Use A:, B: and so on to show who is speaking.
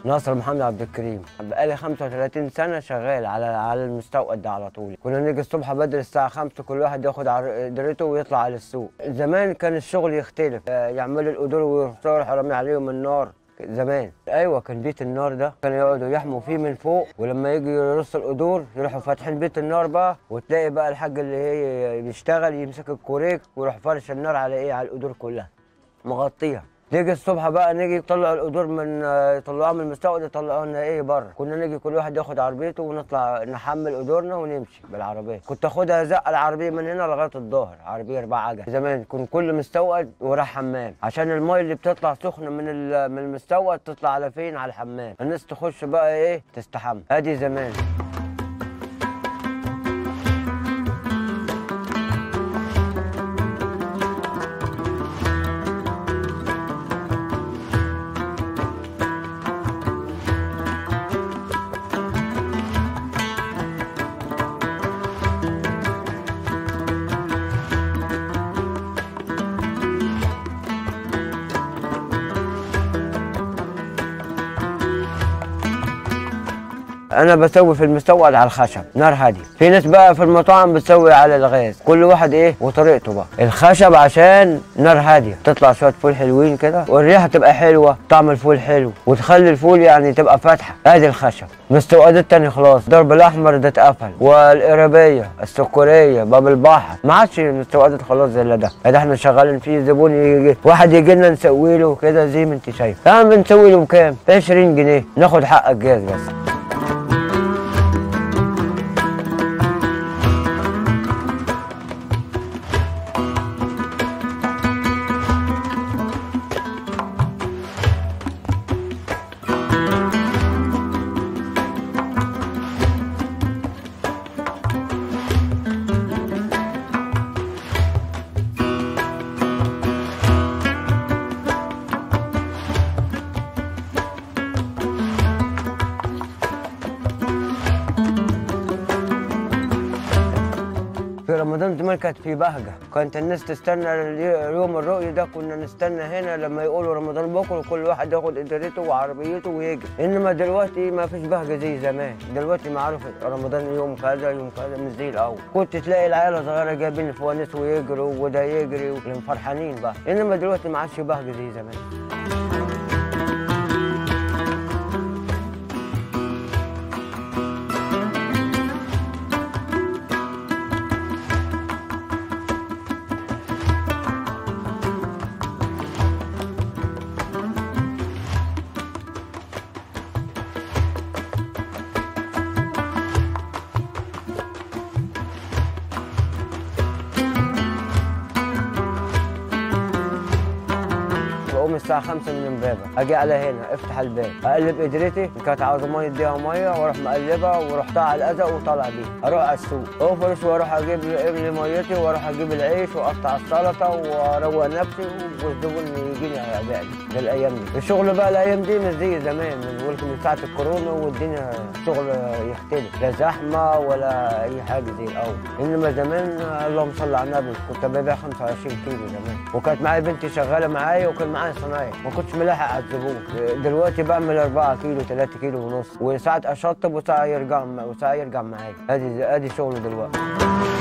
A: ناصر محمد عبد الكريم بقالي 35 سنه شغال على على المستوقد ده على طول كنا نيجي الصبح بدري الساعه 5 كل واحد ياخد عر- قدرته ويطلع على السوق زمان كان الشغل يختلف آه، يعملوا القدور ويختاروا حرامي عليهم النار زمان ايوه كان بيت النار ده كانوا يقعدوا يحموا فيه من فوق ولما يجي يرص القدور يروحوا فاتحين بيت النار بقى وتلاقي بقى الحاج اللي هي بيشتغل يمسك الكوريك ويروح فرش النار على ايه على القدور كلها مغطيها نيجي الصبح بقى نيجي نطلع القدور من يطلعوها من المستودع يطلعوها لنا ايه بره كنا نيجي كل واحد ياخد عربيته ونطلع نحمل قدورنا ونمشي بالعربيه كنت اخدها زق العربيه من هنا لغايه الظهر عربيه اربع عجل زمان كان كل مستوقد وراه حمام عشان المايه اللي بتطلع سخنه من ال- من المستوقد تطلع على فين على الحمام الناس تخش بقى ايه تستحمى ادي زمان انا بسوي في المستوقد على الخشب نار هاديه في ناس بقى في المطاعم بتسوي على الغاز كل واحد ايه وطريقته بقى الخشب عشان نار هاديه تطلع شويه فول حلوين كده والريحه تبقى حلوه طعم الفول حلو وتخلي الفول يعني تبقى فاتحه ادي الخشب مستوقدات تاني خلاص ضرب الاحمر ده اتقفل والقرابيه السكريه باب البحر ما عادش مستوقدات خلاص زي اللي ده ده احنا شغالين فيه زبون يجي واحد يجي لنا نسوي له كده زي ما انت شايف يعني بنسوي له بكام 20 جنيه ناخد حق الجاز بس في رمضان زمان كانت في بهجة كانت الناس تستنى الي- يوم الرؤية ده كنا نستنى هنا لما يقولوا رمضان بكرة كل واحد ياخد قدرته وعربيته ويجي إنما دلوقتي ما فيش بهجة زي زمان دلوقتي معروف رمضان يوم كذا يوم كذا مش زي الأول كنت تلاقي العيال صغيرة جايبين الفوانيس ويجروا وده يجري وفرحانين بقى إنما دلوقتي ما عادش بهجة زي زمان بقوم الساعة 5 من امبابة اجي على هنا افتح الباب اقلب قدرتي كانت عاوزة مية اديها مية واروح مقلبها ورحتها على الازق وطالع بيها اروح على السوق افرش واروح اجيب لي ميتي واروح اجيب العيش واقطع السلطة واروق نفسي والزبون يجيني يبيع لي ده الايام دي الشغل بقى الايام دي مش زي زمان من بقولك من ساعة الكورونا والدنيا الشغل يختلف لا زحمة ولا اي حاجة زي الاول انما زمان اللهم صل على النبي كنت ببيع 25 كيلو زمان وكانت معايا بنتي شغالة معايا وكان معايا صنايعي ما كنتش ملاحق على الزبون دلوقتي بعمل 4 كيلو 3 كيلو ونص وساعات اشطب وساعة يرجع وساعة يرجع معايا ادي ادي شغل دلوقتي